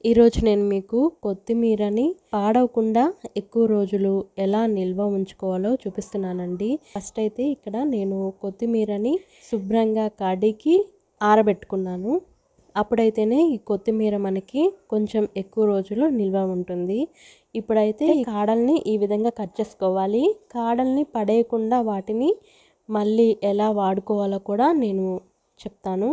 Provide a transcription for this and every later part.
ఈరోజు నేను మీకు కొత్తిమీరని పాడవకుండా ఎక్కువ రోజులు ఎలా నిల్వ ఉంచుకోవాలో చూపిస్తున్నానండి ఫస్ట్ అయితే ఇక్కడ నేను కొత్తిమీరని శుభ్రంగా కడిగి ఆరబెట్టుకున్నాను అప్పుడైతేనే ఈ కొత్తిమీర మనకి కొంచెం ఎక్కువ రోజులు నిల్వ ఉంటుంది ఇప్పుడైతే ఈ కాడల్ని ఈ విధంగా కట్ చేసుకోవాలి కాడల్ని పడేయకుండా వాటిని మళ్ళీ ఎలా వాడుకోవాలో కూడా నేను చెప్తాను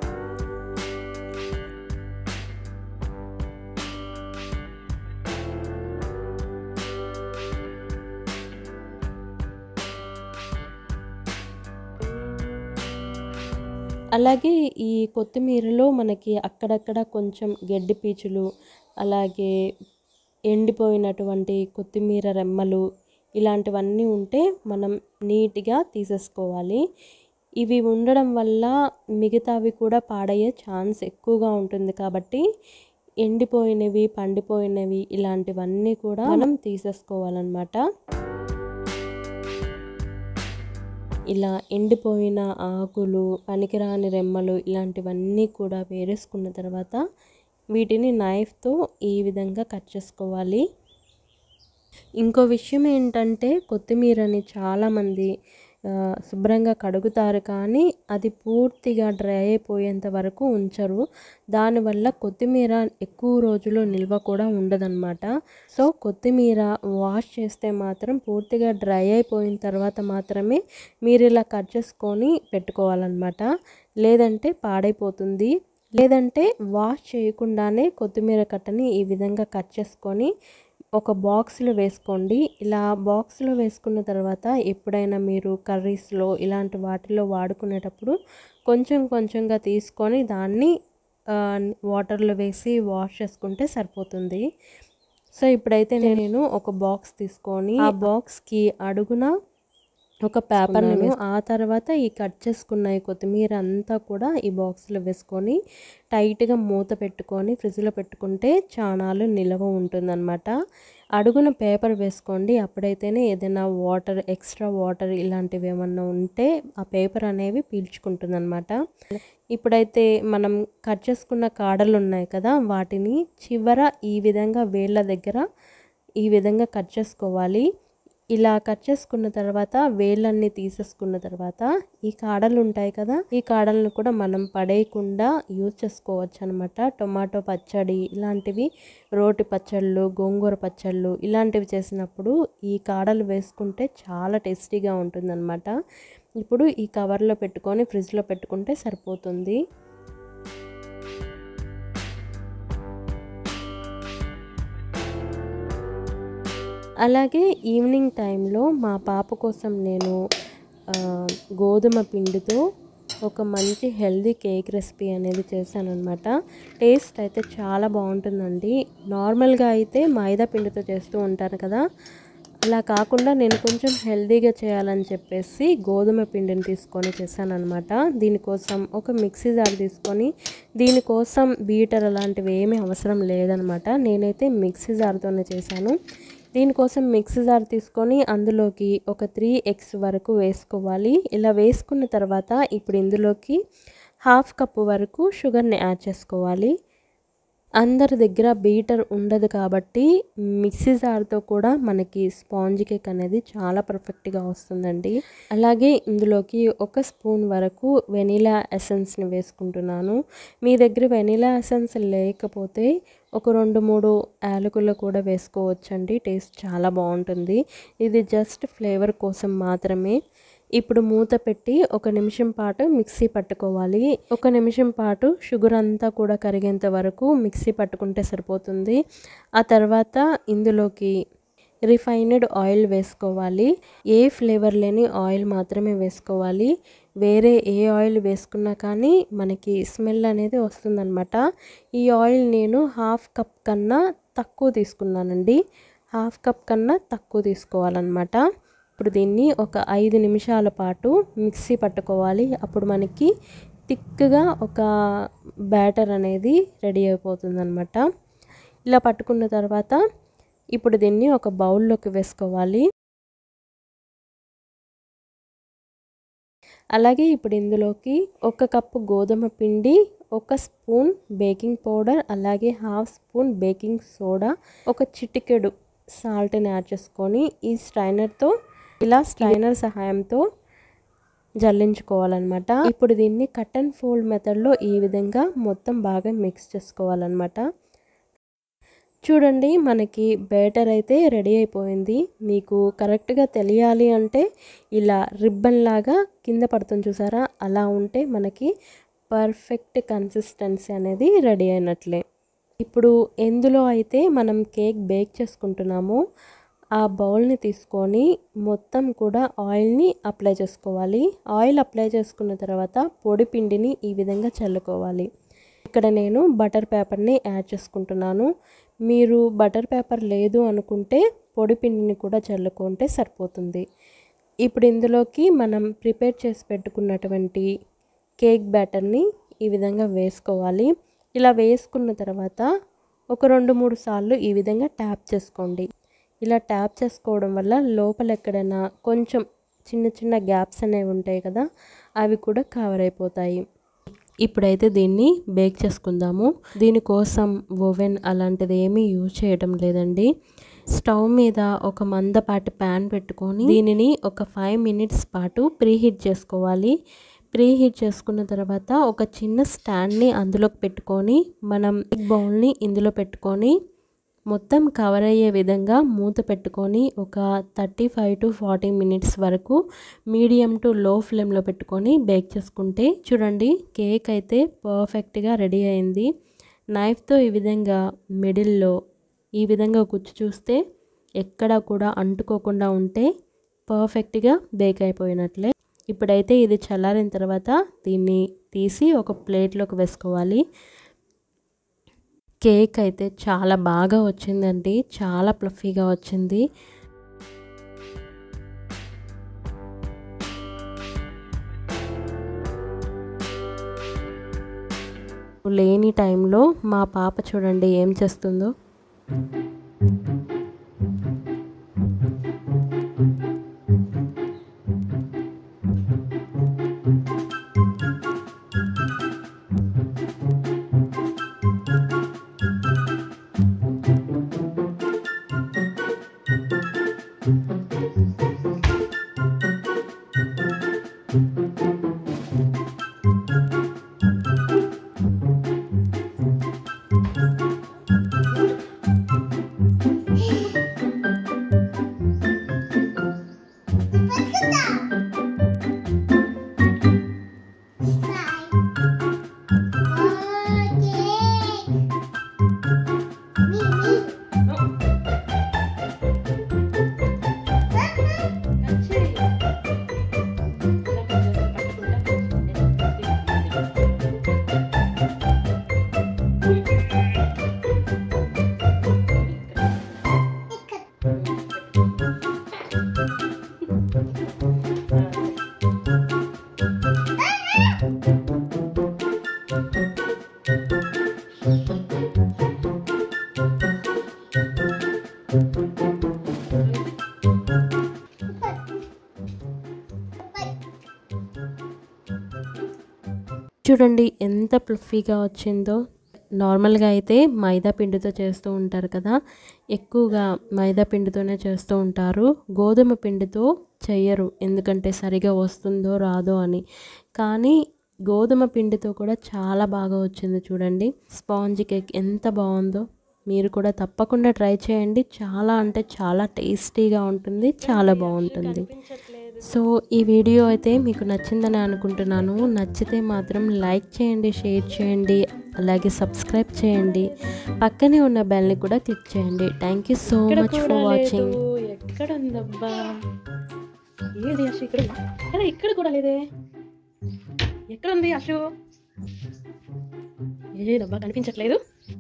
అలాగే ఈ కొత్తిమీరలో మనకి అక్కడక్కడ కొంచెం గడ్డి పీచులు అలాగే ఎండిపోయినటువంటి కొత్తిమీర రెమ్మలు ఇలాంటివన్నీ ఉంటే మనం నీట్గా తీసేసుకోవాలి ఇవి ఉండడం వల్ల మిగతావి కూడా పాడయ్యే ఛాన్స్ ఎక్కువగా ఉంటుంది కాబట్టి ఎండిపోయినవి పండిపోయినవి ఇలాంటివన్నీ కూడా మనం తీసేసుకోవాలన్నమాట ఇలా ఎండిపోయిన ఆకులు పనికిరాని రెమ్మలు ఇలాంటివన్నీ కూడా వేరేసుకున్న తర్వాత వీటిని నైఫ్తో ఈ విధంగా కట్ చేసుకోవాలి ఇంకో విషయం ఏంటంటే కొత్తిమీరని చాలామంది శుభ్రంగా కడుగుతారు కానీ అది పూర్తిగా డ్రై అయిపోయేంత వరకు ఉంచరు దానివల్ల కొత్తిమీర ఎక్కువ రోజులు నిల్వ కూడా ఉండదన్నమాట సో కొత్తిమీర వాష్ చేస్తే మాత్రం పూర్తిగా డ్రై అయిపోయిన తర్వాత మాత్రమే మీరు ఇలా కట్ చేసుకొని పెట్టుకోవాలన్నమాట లేదంటే పాడైపోతుంది లేదంటే వాష్ చేయకుండానే కొత్తిమీర కట్టని ఈ విధంగా కట్ చేసుకొని ఒక బాక్స్లో వేసుకోండి ఇలా బాక్స్లో వేసుకున్న తర్వాత ఎప్పుడైనా మీరు కర్రీస్లో ఇలాంటి వాటిలో వాడుకునేటప్పుడు కొంచెం కొంచెంగా తీసుకొని దాన్ని వాటర్లో వేసి వాష్ చేసుకుంటే సరిపోతుంది సో ఇప్పుడైతే నేను ఒక బాక్స్ తీసుకొని ఆ బాక్స్కి అడుగున ఒక పేపర్ని ఆ తర్వాత ఈ కట్ చేసుకున్న ఈ కొత్తిమీర అంతా కూడా ఈ బాక్స్లో వేసుకొని టైట్గా మూత పెట్టుకొని ఫ్రిడ్జ్లో పెట్టుకుంటే చానాలు నిల్వ ఉంటుందన్నమాట అడుగున పేపర్ వేసుకోండి అప్పుడైతేనే ఏదైనా వాటర్ ఎక్స్ట్రా వాటర్ ఇలాంటివి ఏమన్నా ఉంటే ఆ పేపర్ అనేవి పీల్చుకుంటుందన్నమాట ఇప్పుడైతే మనం కట్ చేసుకున్న కాడలు ఉన్నాయి కదా వాటిని చివర ఈ విధంగా వేళ్ళ దగ్గర ఈ విధంగా కట్ చేసుకోవాలి ఇలా కట్ చేసుకున్న తర్వాత వేళ్ళన్నీ తీసేసుకున్న తర్వాత ఈ కాడలు ఉంటాయి కదా ఈ కాడలను కూడా మనం పడేయకుండా యూజ్ చేసుకోవచ్చు అనమాట టొమాటో పచ్చడి ఇలాంటివి రోటి పచ్చళ్ళు గోంగూర పచ్చళ్ళు ఇలాంటివి చేసినప్పుడు ఈ కాడలు వేసుకుంటే చాలా టేస్టీగా ఉంటుందన్నమాట ఇప్పుడు ఈ కవర్లో పెట్టుకొని ఫ్రిడ్జ్లో పెట్టుకుంటే సరిపోతుంది అలాగే ఈవినింగ్ టైంలో మా పాప కోసం నేను గోధుమ పిండితో ఒక మంచి హెల్దీ కేక్ రెసిపీ అనేది చేశాను అనమాట టేస్ట్ అయితే చాలా బాగుంటుందండి నార్మల్గా అయితే మైదా పిండితో చేస్తూ ఉంటాను కదా అలా కాకుండా నేను కొంచెం హెల్దీగా చేయాలని చెప్పేసి గోధుమ పిండిని తీసుకొని చేశాను అనమాట దీనికోసం ఒక మిక్సీ జార్ తీసుకొని దీనికోసం బీటర్ అలాంటివి ఏమీ అవసరం లేదనమాట నేనైతే మిక్సీ జార్తోనే చేశాను దీనికోసం మిక్సీ జార్ తీసుకొని అందులోకి ఒక త్రీ ఎగ్స్ వరకు వేసుకోవాలి ఇలా వేసుకున్న తర్వాత ఇప్పుడు ఇందులోకి హాఫ్ కప్పు వరకు షుగర్ని యాడ్ చేసుకోవాలి అందరి దగ్గర బీటర్ ఉండదు కాబట్టి మిక్సీ జార్తో కూడా మనకి స్పాంజ్ కేక్ అనేది చాలా పర్ఫెక్ట్గా వస్తుందండి అలాగే ఇందులోకి ఒక స్పూన్ వరకు వెనీలా ఎసెన్స్ని వేసుకుంటున్నాను మీ దగ్గర వెనీలా ఎసెన్స్ లేకపోతే ఒక రెండు మూడు యాలకులు కూడా వేసుకోవచ్చండి టేస్ట్ చాలా బాగుంటుంది ఇది జస్ట్ ఫ్లేవర్ కోసం మాత్రమే ఇప్పుడు మూత పెట్టి ఒక నిమిషం పాటు మిక్సీ పట్టుకోవాలి ఒక నిమిషం పాటు షుగర్ అంతా కూడా కరిగేంత వరకు మిక్సీ పట్టుకుంటే సరిపోతుంది ఆ తర్వాత ఇందులోకి రిఫైన్డ్ ఆయిల్ వేసుకోవాలి ఏ ఫ్లేవర్ లేని ఆయిల్ మాత్రమే వేసుకోవాలి వేరే ఏ ఆయిల్ వేసుకున్నా కానీ మనకి స్మెల్ అనేది వస్తుందన్నమాట ఈ ఆయిల్ నేను హాఫ్ కప్ కన్నా తక్కువ తీసుకున్నానండి హాఫ్ కప్ కన్నా తక్కువ తీసుకోవాలన్నమాట ఇప్పుడు దీన్ని ఒక ఐదు నిమిషాల పాటు మిక్సీ పట్టుకోవాలి అప్పుడు మనకి థిక్గా ఒక బ్యాటర్ అనేది రెడీ అయిపోతుంది అనమాట ఇలా పట్టుకున్న తర్వాత ఇప్పుడు దీన్ని ఒక బౌల్లోకి వేసుకోవాలి అలాగే ఇప్పుడు ఇందులోకి ఒక కప్పు గోధుమ పిండి ఒక స్పూన్ బేకింగ్ పౌడర్ అలాగే హాఫ్ స్పూన్ బేకింగ్ సోడా ఒక చిటికెడు సాల్ట్ని యాడ్ చేసుకొని ఈ స్ట్రైనర్తో ఇలా స్ట్రైనర్ సహాయంతో జల్లించుకోవాలన్నమాట ఇప్పుడు దీన్ని కట్ అండ్ ఫోల్డ్ మెథడ్లో ఈ విధంగా మొత్తం బాగా మిక్స్ చేసుకోవాలన్నమాట చూడండి మనకి బ్యాటర్ అయితే రెడీ అయిపోయింది మీకు కరెక్ట్గా తెలియాలి అంటే ఇలా రిబ్బన్ లాగా కింద పడుతుంది చూసారా అలా ఉంటే మనకి పర్ఫెక్ట్ కన్సిస్టెన్సీ అనేది రెడీ అయినట్లే ఇప్పుడు ఎందులో అయితే మనం కేక్ బేక్ చేసుకుంటున్నామో ఆ బౌల్ని తీసుకొని మొత్తం కూడా ఆయిల్ని అప్లై చేసుకోవాలి ఆయిల్ అప్లై చేసుకున్న తర్వాత పొడి పిండిని ఈ విధంగా చల్లుకోవాలి ఇక్కడ నేను బటర్ పేపర్ని యాడ్ చేసుకుంటున్నాను మీరు బటర్ పేపర్ లేదు అనుకుంటే పొడి పిండిని కూడా చల్లుకుంటే సరిపోతుంది ఇప్పుడు ఇందులోకి మనం ప్రిపేర్ చేసి పెట్టుకున్నటువంటి కేక్ బ్యాటర్ని ఈ విధంగా వేసుకోవాలి ఇలా వేసుకున్న తర్వాత ఒక రెండు మూడు సార్లు ఈ విధంగా ట్యాప్ చేసుకోండి ఇలా ట్యాప్ చేసుకోవడం వల్ల లోపల ఎక్కడైనా కొంచెం చిన్న చిన్న గ్యాప్స్ అనేవి ఉంటాయి కదా అవి కూడా కవర్ అయిపోతాయి ఇప్పుడైతే దీన్ని బేక్ చేసుకుందాము దీనికోసం ఓవెన్ అలాంటిది ఏమీ యూజ్ చేయడం లేదండి స్టవ్ మీద ఒక మందపాటి ప్యాన్ పెట్టుకొని దీనిని ఒక ఫైవ్ మినిట్స్ పాటు ప్రీహీట్ చేసుకోవాలి ప్రీహీట్ చేసుకున్న తర్వాత ఒక చిన్న స్టాండ్ని అందులోకి పెట్టుకొని మనం బౌల్ని ఇందులో పెట్టుకొని మొత్తం కవర్ అయ్యే విధంగా మూత పెట్టుకొని ఒక thirty five to forty minutes వరకు మీడియం టు లో ఫ్లేమ్లో పెట్టుకొని బేక్ చేసుకుంటే చూడండి కేక్ అయితే పర్ఫెక్ట్గా రెడీ అయింది నైఫ్తో ఈ విధంగా మిడిల్లో ఈ విధంగా కుచ్చు చూస్తే ఎక్కడ కూడా అంటుకోకుండా ఉంటే పర్ఫెక్ట్గా బేక్ అయిపోయినట్లే ఇప్పుడైతే ఇది చల్లారిన తర్వాత దీన్ని తీసి ఒక ప్లేట్లోకి వేసుకోవాలి కేక్ అయితే చాలా బాగా వచ్చిందండి చాలా ప్లఫీగా వచ్చింది లేని టైంలో మా పాప చూడండి ఏం చేస్తుందో చూడండి ఎంత ప్లఫీగా వచ్చిందో నార్మల్గా అయితే మైదా పిండితో చేస్తూ ఉంటారు కదా ఎక్కువగా మైదా పిండితోనే చేస్తూ ఉంటారు గోధుమ పిండితో చెయ్యరు ఎందుకంటే సరిగా వస్తుందో రాదో అని కానీ గోధుమ పిండితో కూడా చాలా బాగా వచ్చింది చూడండి స్పాంజ్ కేక్ ఎంత బాగుందో మీరు కూడా తప్పకుండా ట్రై చేయండి చాలా అంటే చాలా టేస్టీగా ఉంటుంది చాలా బాగుంటుంది సో ఈ వీడియో అయితే మీకు నచ్చిందని అనుకుంటున్నాను నచ్చితే మాత్రం లైక్ చేయండి షేర్ చేయండి అలాగే సబ్స్క్రైబ్ చేయండి పక్కనే ఉన్న బెల్ని కూడా క్లిక్ చేయండి thank you so much for watching ఎక్కడ ఉందబ్బా ఏది అశు ఇక్కడ ఉందా? అరే ఇక్కడ కూడా లేదే ఎక్కడ ఉంది అశు ఏదబ్బా కనిపించట్లేదు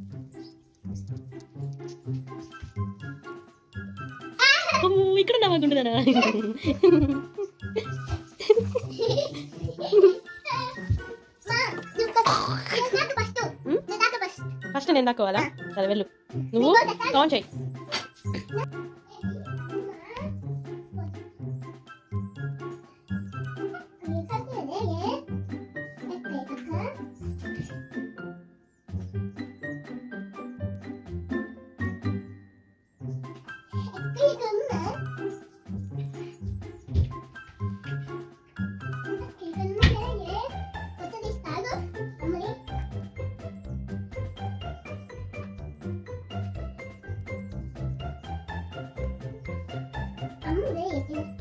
ఓ, ఇక్కడ ఉన్నావా అనుకుంటున్నానా ఫస్ట్ నేను దాక్కోవాలా సరే వెళ్ళు నువ్వు కౌంట్ చేయి ఉంది